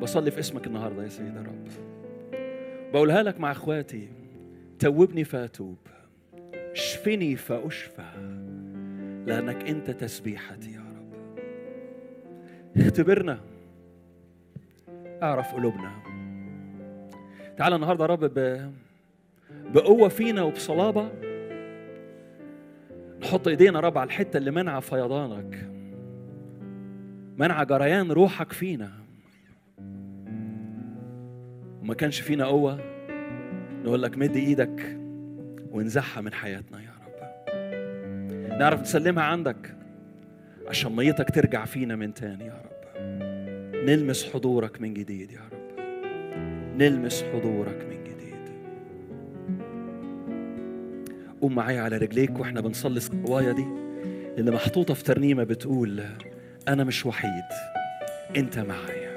بصلي في اسمك النهارده يا سيد الرب بقولها لك مع اخواتي توبني فاتوب اشفني فاشفى لانك انت تسبيحتي يا رب اختبرنا اعرف قلوبنا تعال النهارده يا رب ب... بقوه فينا وبصلابه نحط ايدينا يا رب على الحته اللي منع فيضانك منع جريان روحك فينا وما كانش فينا قوه نقول لك مد ايدك وانزعها من حياتنا يا رب نعرف نسلمها عندك عشان ميتك ترجع فينا من تاني يا رب نلمس حضورك من جديد يا رب نلمس حضورك من جديد قوم معايا على رجليك واحنا بنصلي الصوايا دي اللي محطوطة في ترنيمة بتقول أنا مش وحيد أنت معايا